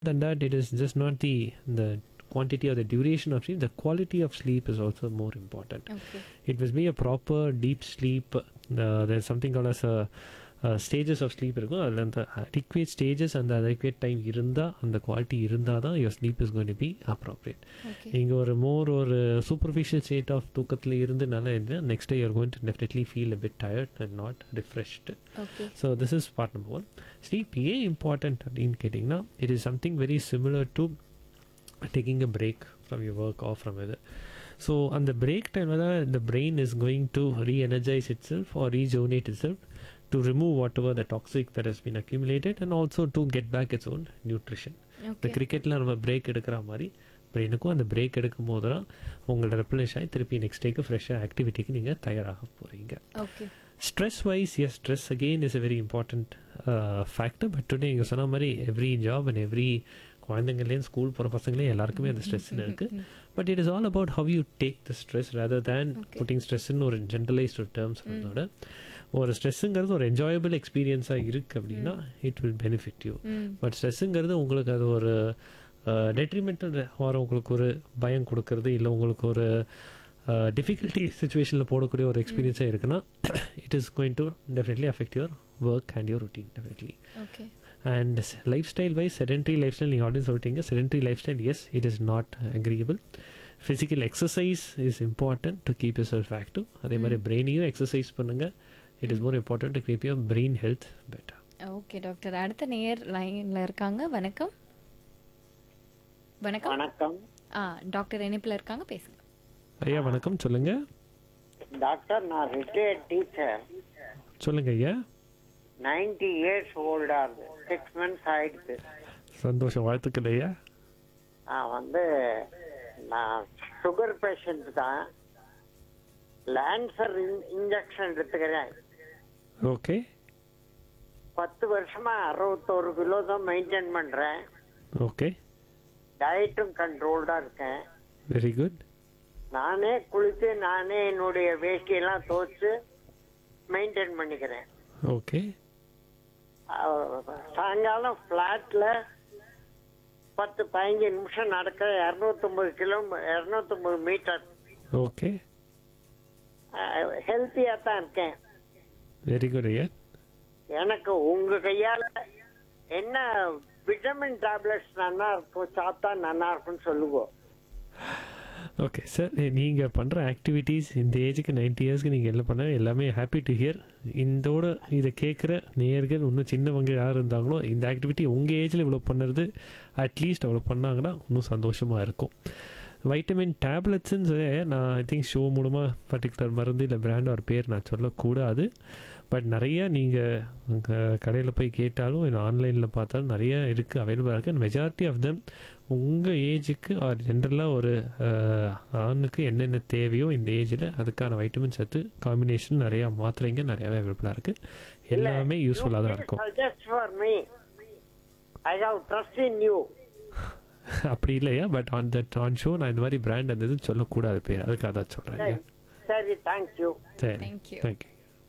than that, it is just not the the quantity or the duration of sleep. The quality of sleep is also more important. Okay It must be a proper deep sleep. Uh, there's something called as a stages of sleep இருக்கும் அதில் அந்த adequate stages அந்த adequate time இருந்தால் அந்த quality இருந்தால் தான் your sleep is going to be appropriate okay நீங்கள் ஒரு மோர் ஒரு சூப்பர்ஃபிஷியல் ஸ்டேட் ஆஃப் தூக்கத்தில் இருந்து நல்லா இருந்தா next day you're going to definitely feel a bit tired and not refreshed okay so this is part number one sleep ஏன் important அப்படின்னு கேட்டிங்கன்னா it is something very similar to taking a break from your work off from இது so அந்த break டைமில் தான் இந்த brain is going to reenergise itself or rejuvenate itself to remove whatever the toxic that has been accumulated and also to get back its own nutrition இந்த okay கிரிக்கெட்டில் நம்ம break எடுக்கிற மாதிரி பிரெயினுக்கும் அந்த break எடுக்கும் போது தான் உங்களோட ரெப்ளனிஷ் ஆகி திருப்பி நெக்ஸ்ட் டேக்கு ஃப்ரெஷ்ஷாக ஆக்டிவிட்டிக்கு நீங்கள் தயாராக போகிறீங்க okay stress wise yes stress again is a very important factor but today நீங்கள் சொன்ன மாதிரி எவ்ரி ஜாப் அண்ட் எவ்ரி குழந்தைங்கள்லேயும் ஸ்கூல் போகிற பசங்களே எல்லாருக்குமே அந்த ஸ்ட்ரெஸ்ன்னு இருக்குது but it is all about how you take the stress rather than Okay. Putting ஸ்ட்ரெஸ்ன்னு ஒரு ஜென்ரலைஸ்டு டேர்ம்ஸ் சொல்றதோட ஒரு ஸ்ட்ரெஸ்ஸுங்கிறது ஒரு என்ஜாயபிள் எக்ஸ்பீரியன்ஸாக இருக்குது அப்படின்னா it will benefit you hmm but ஸ்ட்ரெஸ்ஸுங்கிறது உங்களுக்கு அது ஒரு டெட்ரிமெண்டல் வர உங்களுக்கு ஒரு பயம் கொடுக்கறது இல்லை உங்களுக்கு ஒரு டிஃபிகல்ட்டி சுச்சுவேஷனில் போடக்கூடிய ஒரு எக்ஸ்பீரியன்ஸாக இருக்குன்னா it is going to definitely affect your work and your routine definitely okay and lifestyle wise sedentary lifestyle நீங்கள் ஆல்ரெடி சொல்லிட்டீங்க sedentary lifestyle yes it is not agreeable physical exercise is important to keep yourself active அதே மாதிரி பிரெயினையும் exercise பண்ணுங்கள் it is more important to keep your brain health better okay doctor அடுத்த நேயர் லைன்ல இருக்காங்க வணக்கம் வணக்கம் வணக்கம் ஆ டாக்டர் இணைப்புல இருக்காங்க பேசுங்க ஐயா வணக்கம் சொல்லுங்கள் டாக்டர் நான் ரிட்டையர்ட் டீச்சர் சொல்லுங்க ஐயா நைன்டி இயர்ஸ் ஓல்டா இருக்கு சிக்ஸ் மந்த்ஸ் ஆயிடுச்சு சந்தோஷம் வாழ்த்துக்கள் ஐயா நான் வந்து நான் சுகர் பேஷண்ட் தான் லான்சர் இன்ஜெக்ஷன் எடுத்துக்கிறேன் ஓகே பத்து வருஷமா அறுபத்தோரு கிலோ தான் மெயின்டைன் பண்றேன் ஓகே டயட்டும் கண்ட்ரோல்டா இருக்கேன் வெரி குட் நானே குளித்து நானே என்னுடைய வேஷ்டியெல்லாம் துவைச்சு மெயின்டைன் பண்ணிக்கிறேன் ஓகே அஹ் சாயங்காலம் ஃப்ளாட்ல பத்து பதினஞ்சு நிமிஷம் நடக்க இரநூத்தொம்பது கிலோ இரநூத்தொம்பது மீட்டர் ஓகே ஹெல்த்தியா தான் இருக்கேன் வெரி குட் ஐயா எனக்கு உங்க கையால என்ன விட்டமின் டேப்லெட்ஸ் நல்லா இருக்கும் சாப்பிட்டா நல்லா இருக்கும்னு சொல்லுவோம் ஓகே சார் நீங்கள் பண்ணுற ஆக்டிவிட்டீஸ் இந்த ஏஜுக்கு நைன்டி இயர்ஸ்க்கு நீங்கள் என்ன பண்ண எல்லாமே ஹாப்பி டு ஹியர் இந்தோட இதை கேட்குற நேயர்கள் இன்னும் சின்னவங்க யார் இருந்தாங்களோ இந்த ஆக்டிவிட்டி உங்கள் ஏஜில் இவ்வளோ பண்ணுறது அட்லீஸ்ட் அவ்வளோ பண்ணாங்கன்னா இன்னும் சந்தோஷமாக இருக்கும் வைட்டமின் டேப்லெட்ஸுன்னு சொல்லி நான் ஐ திங்க் ஷோ மூலமாக பர்டிகுலர் மருந்து இல்லை பிராண்ட் ஒரு பேர் நான் சொல்லக்கூடாது பட் நிறைய நீங்கள் கடையில் போய் கேட்டாலும் இல்லை ஆன்லைனில் பார்த்தாலும் நிறைய இருக்குது அவைலபிளாக இருக்குது அண்ட் மெஜாரிட்டி ஆஃப் தெம் உங்கள் ஏஜுக்கு ஆர் ஜென்ரலாக ஒரு அஹ், ஆணுக்கு என்னென்ன தேவையோ இந்த ஏஜில் அதுக்கான வைட்டமின் சத்து காம்பினேஷன் நிறையா மாத்திரைங்க நிறையாவே அவைலபிளாக இருக்குது எல்லாமே யூஸ்ஃபுல்லாக தான் இருக்கும் suggest for me I have trust in you அப்படி இல்லையா but on that on show நான் இந்த மாதிரி பிராண்ட் அந்த இது சொல்லக்கூடாது பேர் அதுக்காக தான் சொல்கிறேன் சரி தேங்க்யூ சரி Thank you. Thank you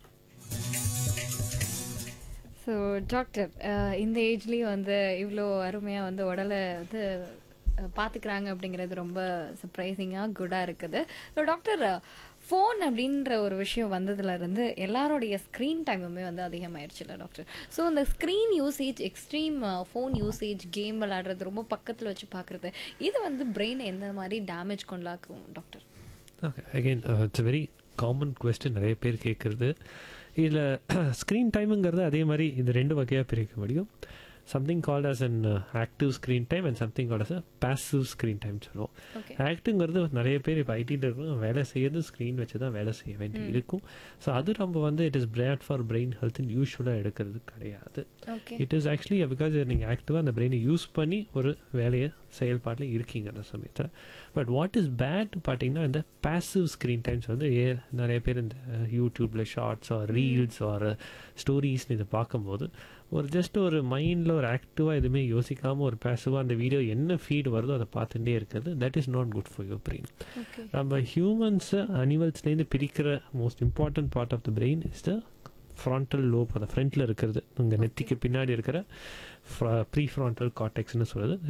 so doctor இந்த ஏஜ்லேயும் வந்து இவ்வளோ அருமையாக வந்து உடலை வந்து அஹ், பார்த்துக்கிறாங்க அப்படிங்கிறது ரொம்ப சர்ப்ரைசிங்காக குட்டாக இருக்குது ஸோ டாக்டர் ஃபோன் அப்படின்ற ஒரு விஷயம் வந்ததுல இருந்து எல்லாருடைய ஸ்க்ரீன் டைமுமே வந்து அதிகமாயிருச்சுல டாக்டர் ஸோ இந்த screen usage extreme phone usage game விளையாடுறது ரொம்ப பக்கத்தில் வச்சு பார்க்குறது இது வந்து பிரெயினை எந்த மாதிரி டேமேஜ் கொண்டாக்கும் doctor okay again it's very common question நிறைய பேர் கேட்குறது இதில் ஸ்க்ரீன் டைமுங்கிறது அதே மாதிரி இந்த ரெண்டு வகையாக பிரிக்க முடியும் something called as an active screen time and something called as a passive screen time சொல்லுவோம் ஓகே ஆக்டிங்கிறது நிறைய பேர் இப்போ ஐடியில் இருக்கிறவங்க வேலை செய்யறது ஸ்க்ரீன் வச்சு தான் வேலை செய்ய வேண்டி இருக்கும் ஸோ அது நம்ம வந்து it is broad for brain ஹெல்த்னு யூஸ்வலாக எடுக்கிறது கிடையாது okay it is actually because நீங்கள் ஆக்டிவாக அந்த பிரெயினை யூஸ் பண்ணி ஒரு வேலையை செயல்பாட்டில் இருக்கீங்க அந்த சமயத்தில் பட் வாட் இஸ் பேட் பார்த்தீங்கன்னா இந்த பாசிவ் ஸ்க்ரீன் டைம்ஸ் வந்து ஏ நிறைய பேர் இந்த யூடியூப்பில் ஷார்ட்ஸ் ஆர் ரீல்ஸ் ஆர் ஸ்டோரிஸ்னு இதை பார்க்கும்போது ஒரு ஜஸ்ட் ஒரு மைண்டில் ஒரு ஆக்டிவாக எதுவுமே யோசிக்காமல் ஒரு பாசிவாக அந்த வீடியோ என்ன ஃபீட் வருதோ அதை பார்த்துட்டே இருக்கிறது that is not good for your brain okay நம்ம ஹியூமன்ஸை அனிமல்ஸ்லேருந்து பிரிக்கிற most important part of the brain is the frontal lobe அந்த ஃப்ரண்ட்டில் இருக்கிறது உங்கள் நெத்திக்கு பின்னாடி இருக்கிற ப்ரீ ஃப்ரான்டல் காட்டெக்ஸ்னு சொல்கிறது